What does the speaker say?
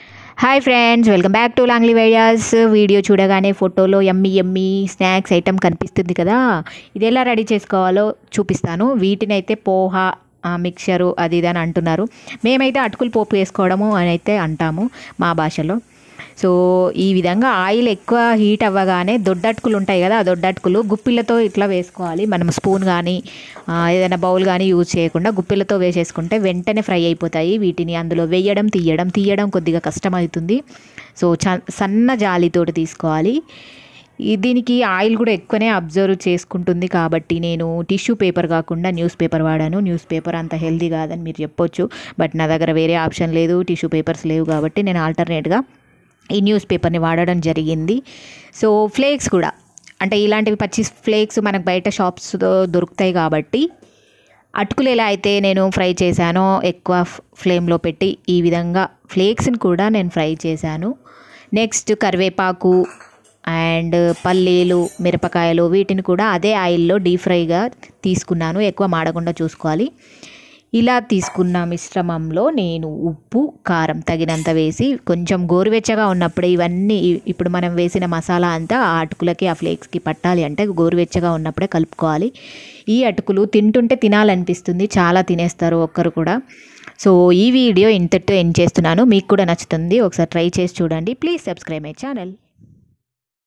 hi friends welcome back to లాంగ్లీ వేడియాస్ video చూడగానే ఫోటోలో ఎమ్మి ఎమ్మి స్నాక్స్ ఐటమ్ కనిపిస్తుంది కదా ఇది ఎలా రెడీ చేసుకోవాలో చూపిస్తాను వీటిని అయితే పోహా ఆ, మిక్చరు అది ఇది అని అంటున్నారు మేమైతే అటుకులు పోపు వేసుకోవడము అని అయితే అంటాము మా భాషలో సో ఈ విధంగా ఆయిల్ ఎక్కువ హీట్ అవ్వగానే దొడ్డటుకులు ఉంటాయి కదా ఆ దొడ్డటుకులు గుప్పిళ్ళతో ఇట్లా వేసుకోవాలి మనం స్పూన్ కానీ ఆ, ఏదైనా బౌల్ కానీ యూజ్ చేయకుండా గుప్పిళ్ళతో వేసేసుకుంటే వెంటనే ఫ్రై అయిపోతాయి వీటిని అందులో వేయడం తీయడం తీయడం కొద్దిగా కష్టమవుతుంది సో చ సన్న జాలితోటి తీసుకోవాలి ఈ దీనికి ఆయిల్ కూడా ఎక్కువనే అబ్జర్వ్ చేసుకుంటుంది కాబట్టి నేను టిష్యూ పేపర్ కాకుండా న్యూస్ పేపర్ వాడాను న్యూస్ పేపర్ అంత హెల్దీ కాదని మీరు చెప్పొచ్చు బట్ నా దగ్గర వేరే ఆప్షన్ లేదు టిష్యూ పేపర్స్ లేవు కాబట్టి నేను ఆల్టర్నేట్గా ఈ న్యూస్ పేపర్ని వాడడం జరిగింది సో ఫ్లేక్స్ కూడా అంటే ఇలాంటివి పచ్చి ఫ్లేక్స్ మనకు బయట షాప్స్ దొరుకుతాయి కాబట్టి అటుకులు ఎలా అయితే నేను ఫ్రై చేశానో ఎక్కువ ఫ్లేమ్లో పెట్టి ఈ విధంగా ఫ్లేక్స్ని కూడా నేను ఫ్రై చేశాను నెక్స్ట్ కరివేపాకు అండ్ పల్లీలు మిరపకాయలు వీటిని కూడా అదే ఆయిల్లో డీప్ ఫ్రైగా తీసుకున్నాను ఎక్కువ మాడకుండా చూసుకోవాలి ఇలా తీసుకున్న మిశ్రమంలో నేను ఉప్పు కారం తగినంత వేసి కొంచెం గోరువెచ్చగా ఉన్నప్పుడే ఇవన్నీ ఇప్పుడు మనం వేసిన మసాలా అంతా ఆ అటుకులకి ఆ ఫ్లేక్స్కి పట్టాలి అంటే గోరువెచ్చగా ఉన్నప్పుడే కలుపుకోవాలి ఈ అటుకులు తింటుంటే తినాలనిపిస్తుంది చాలా తినేస్తారు ఒక్కరు కూడా సో ఈ వీడియో ఇంతటితో ఎండ్ చేస్తున్నాను మీకు కూడా నచ్చుతుంది ఒకసారి ట్రై చేసి చూడండి ప్లీజ్ సబ్స్క్రైబ్ మై ఛానల్